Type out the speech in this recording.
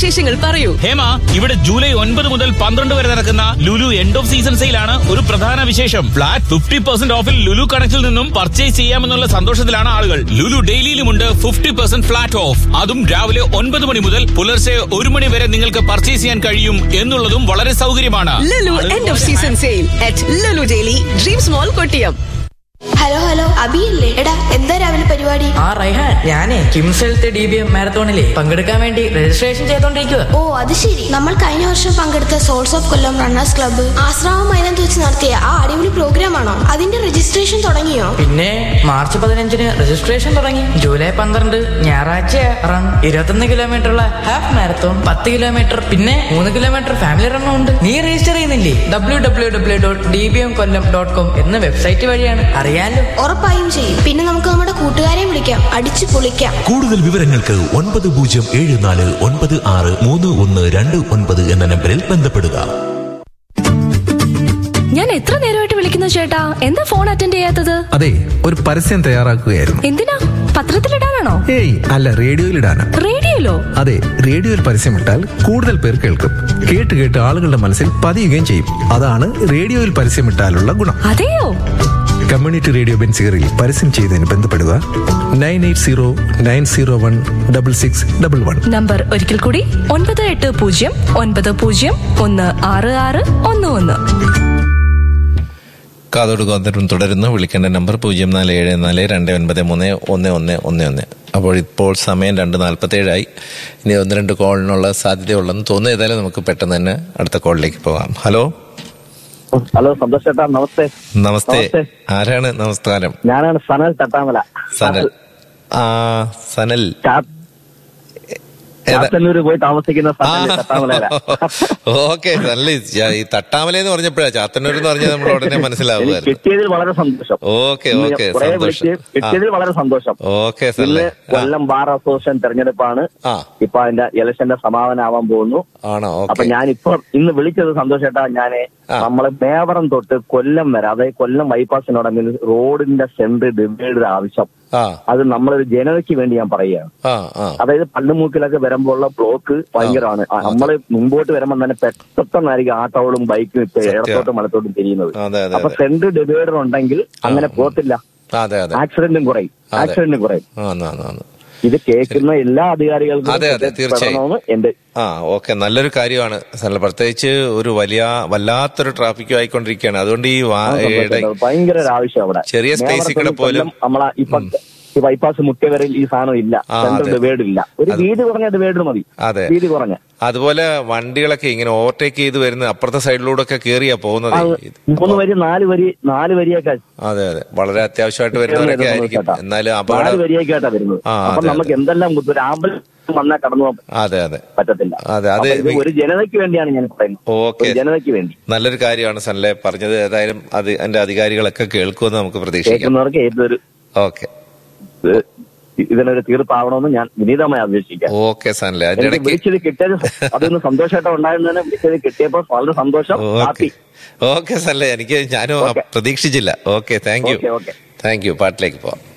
വിശേഷങ്ങൾ പറയൂ ഹേമ ഇവിടെ ജൂലൈ ഒൻപത് മുതൽ പന്ത്രണ്ട് വരെ നടക്കുന്ന ലുലു എൻഡ് ഓഫ് സീസൺ സെയിലാണ് ഒരു പ്രധാന വിശേഷം ഫ്ലാറ്റ് ഫിഫ്റ്റി പെർസെന്റ് ഓഫിൽ ലുലു കണക്റ്റിൽ നിന്നും പർച്ചേസ് ചെയ്യാമെന്നുള്ള സന്തോഷത്തിലാണ് ആളുകൾ ലുലു ഡെയിലിയിലുമുണ്ട് ഫിഫ്റ്റി പെർസെന്റ് ഫ്ലാറ്റ് ഓഫ് അതും രാവിലെ ഒൻപത് മണി മുതൽ പുലർച്ചെ ഒരു മണി വരെ നിങ്ങൾക്ക് പർച്ചേസ് ചെയ്യാൻ കഴിയും എന്നുള്ളതും വളരെ സൗകര്യമാണ് Lulu end of season sale at Lulu daily dreams mall Kottiyam hello hello അബിയല്ലേ എടാ എന്താ രാവിലെ പരിപാടി ആ റൈഹാൻ ഞാനേ KIMS health D B M മാരത്തോണിലെ പങ്കെടുക്കാൻ വേണ്ടി രജിസ്ട്രേഷൻ ചെയ്തോണ്ടിരിക്കുക ഓ അത് ശരി നമ്മൾ കഴിഞ്ഞ വർഷം പങ്കെടുത്ത souls of Kollam runners club Asramam മൈനത്ത് വെച്ച് നടത്തിയ ആ അടിപൊളി പ്രോഗ്രാം ആണോ അതിന്റെ രജിസ്ട്രേഷൻ തുടങ്ങിയോ പിന്നെ മാർച്ച് പതിനഞ്ചിന് രജിസ്ട്രേഷൻ തുടങ്ങി ജൂലൈ പന്ത്രണ്ട് ഞായറാഴ്ച റൺ ഇരുപത്തൊന്ന് കിലോമീറ്റർ ഉള്ള ഹാഫ് മാരത്തോൺ പത്ത് കിലോമീറ്റർ പിന്നെ മൂന്ന് കിലോമീറ്റർ ഫാമിലി റണ്ണും ഉണ്ട് നീ രജിസ്റ്റർ ചെയ്യുന്നില്ലേ W W W dot D B M Kollam dot com എന്ന വെബ്സൈറ്റ് വഴിയാണ് അറിയാലോ ഉറപ്പായും ചെയ്യും പിന്നെ നമുക്ക് നമ്മുടെ കൂട്ടുകാരെ വിളിക്കാം അടിച്ചു പൊളിക്കാം കൂടുതൽ വിവരങ്ങൾക്ക് ഒൻപത് പൂജ്യം ഏഴ് നാല് ഒൻപത് ആറ് മൂന്ന് ഒന്ന് രണ്ട് ഒൻപത് എന്ന നമ്പറിൽ ബന്ധപ്പെടുക ഞാൻ എത്ര നേരമായിട്ട് വിളിക്കുന്നു ചേട്ടാ എന്താ ഫോൺ അറ്റൻഡ് ചെയ്യാത്തത് അതെ ഒരു പരസ്യം തയ്യാറാക്കുകയായിരുന്നു എന്തിനാ പത്രത്തിലിടാനാണോ ഏയ് അല്ല റേഡിയോയിലിടാനാ റേഡിയോയിലോ അതെ റേഡിയോയിൽ പരസ്യമിട്ടാൽ കൂടുതൽ പേർ കേൾക്കും കേട്ട് കേട്ട് ആളുകളുടെ മനസ്സിൽ പതിയുകയും ചെയ്യും അതാണ് റേഡിയോയിൽ പരസ്യമിട്ടാലുള്ള ഗുണം അതെയോ കമ്മ്യൂണിറ്റി റേഡിയോ ബെൻസിയറിൽ പരസ്യം ചെയ്തതിന് ബന്ധപ്പെടുക nine eight zero nine zero one double six double one number ഒരിക്കൽ കൂടി ഒൻപത് എട്ട് പൂജ്യം ഒൻപത് പൂജ്യം ഒന്ന് ആറ് ആറ് ഒന്ന് ഒന്ന് കാതോട് ഗോന്തരം തുടരുന്നു വിളിക്കേണ്ട നമ്പർ പൂജ്യം നാല് ഏഴ് നാല് രണ്ട് ഒൻപത് മൂന്ന് ഒന്ന് ഒന്ന് ഒന്ന് ഒന്ന് അപ്പോൾ ഇപ്പോൾ സമയം രണ്ട് നാൽപ്പത്തേഴായി ഇനി ഒന്ന് രണ്ട് കോളിനുള്ള സാധ്യതയുള്ളതെന്ന് തോന്നുന്നു ഏതായാലും നമുക്ക് പെട്ടെന്ന് തന്നെ അടുത്ത കോളിലേക്ക് പോകാം ഹലോ ഹലോ സന്തോഷ് ചേട്ടാ നമസ്തേ നമസ്തേ നമസ്തേ. ആരാണ് നമസ്കാരം ഞാനാണ് സനൽ തട്ടാമല സനൽ ആ സനൽ ചാ- ഏതാ? ചാത്തന്നൂര് പോയി താമസിക്കുന്ന സനൽ തട്ടാമല ഓക്കെ നല്ല ഈ തട്ടാമല എന്ന് പറഞ്ഞപ്പോഴാ ചാത്തന്നൂർ എന്ന് പറഞ്ഞാൽ നമ്മൾ ഉടനെ എനിക്ക് മനസ്സിലാവുമായിരുന്നു കിട്ടിയതിൽ വളരെ സന്തോഷം ഓക്കെ ഇന്ന് ഓക്കെ കുറേ സന്തോഷം വിളിച്ച് കിട്ടിയതിൽ വളരെ സന്തോഷം ഓക്കെ ഇന്ന് സല്ലേ ആ കൊല്ലം ബാർ അസോസിയേഷൻ തെരഞ്ഞെടുപ്പാണ് ആ ഇപ്പൊ അതിന്റെ ഇലക്ഷന്റെ സമാപനാവാൻ പോകുന്നു ആണോ അപ്പൊ ഓക്കെ ഞാൻ ഇപ്പൊ ഇന്ന് വിളിച്ചത് സന്തോഷേട്ടാ ഞാന് ആ. നമ്മളെ മേവറം തൊട്ട് കൊല്ലം വരെ അതായത് കൊല്ലം ബൈപ്പാസിനോടങ്ങിൽ റോഡിന്റെ സെന്റർ ഡിവൈഡ് ആവശ്യം ആ അത് നമ്മളൊരു ജനതയ്ക്ക് വേണ്ടി ഞാൻ പറയുകയാണ് ആ ആ അതായത് പള്ളിമൂക്കിലൊക്കെ വരുമ്പോഴുള്ള ബ്ലോക്ക് ഭയങ്കരമാണ് ആ, നമ്മള് മുമ്പോട്ട് വരുമ്പോൾ തന്നെ പെട്ടെന്നായിരിക്കും ആട്ടോകളും ബൈക്കും ഇപ്പൊ സത്യം. ഇടത്തോട്ടും വലത്തോട്ടും തിരിയുന്നത് അതെ അതെ അപ്പൊ അതെ സെന്റ് ഡിവൈഡർ ഉണ്ടെങ്കിൽ അങ്ങനെ പോത്തില്ല അതെ അതെ ആക്സിഡന്റും കുറയും അതെ. ആക്സിഡന്റും കുറയും ആന്ന് ആന്ന് ആന്ന് ഇത് കേൾക്കുന്ന എല്ലാ അധികാരികൾക്കും അതെ, അതെ, തീർച്ചയായും. പെടണമെന്ന് എന്റെ ആ ഓക്കെ നല്ലൊരു കാര്യമാണ് സനൽ പ്രത്യേകിച്ച് ഒരു വലിയ വല്ലാത്തൊരു ട്രാഫിക്കും ആയിക്കൊണ്ടിരിക്കുകയാണ് അതുകൊണ്ട് ഈ വാ- ഇട- ഭയങ്കര ഒരു ആവശ്യം അവിടെ ചെറിയ space കൂടെ പോലും- നമ്മളെ ഇപ്പൊ ഈ ബൈപ്പാസ് മുട്ടിയവരിൽ ഈ സാധനം ഇല്ല ആ, സെൻട്രൽ അതെ. ഡിവൈഡ് ഇല്ല ഒരു അത് വീതി കുറഞ്ഞ ഡിവൈഡർ മതി അതെ വീതി കുറഞ്ഞ അതുപോലെ വണ്ടികളൊക്കെ ഇങ്ങനെ ഓവർടേക്ക് ചെയ്ത് വരുന്ന അപ്പുറത്തെ സൈഡിലൂടെ ഒക്കെ കേറിയാ പോകുന്നത് ആ, മൂന്ന് വരി നാല് വരി നാല് വരിയൊക്കെ അതെ അതെ വളരെ അത്യാവശ്യമായിട്ട് വരുന്നവരൊക്കെ ആയിരിക്കും കേട്ടോ. എന്നാലും നാല് അപകടം വരിയൊക്കെയായിട്ടാ വരുന്നത് ആ, അപ്പൊ അതെ, നമുക്ക് എന്തെല്ലാം ബുദ്ധി- ഒരു ആംബുലൻസ് വന്നാൽ കടന്നു പോകാൻ അതെ അതെ പറ്റത്തില്ല അതെ, അത് അപ്പൊ ഇത് ഒരു ജനതയ്ക്ക് വേണ്ടിയാണ് ഞാൻ പറയുന്നത് ഓക്കെ ഒരു ജനതയ്ക്ക് വേണ്ടി നല്ലൊരു കാര്യമാണ് സനലെ പറഞ്ഞത് ഏതായാലും അത് എന്റെ അധികാരികളൊക്കെ കേൾക്കുമെന്ന് നമുക്ക് പ്രതീക്ഷിക്കാം കേൾക്കുന്നവർക്ക് ഏതൊരു ഓക്കെ ഇത് ഇതിനൊരു തീർപ്പാവണമെന്ന് ഞാൻ വിനീതമായി അപേക്ഷിക്കാം ഓക്കെ സനലെ അതിന്റെ എനിക്ക് ഇടയ്ക്ക് വിളിച്ചത് കിട്ടിയത് അതൊന്ന് സന്തോഷമായിട്ട് ഉണ്ടായിരുന്നതിന് വിളിച്ചത് കിട്ടിയപ്പോൾ വളരെ സന്തോഷം ഓക്കെ ഹാപ്പി ഓക്കെ സനലെ എനിക്ക് ഞാനും ഓക്കെ. പ്രതീക്ഷിച്ചില്ല okay thank you okay, okay. Thank you പാട്ടിലേക്ക് പോവാം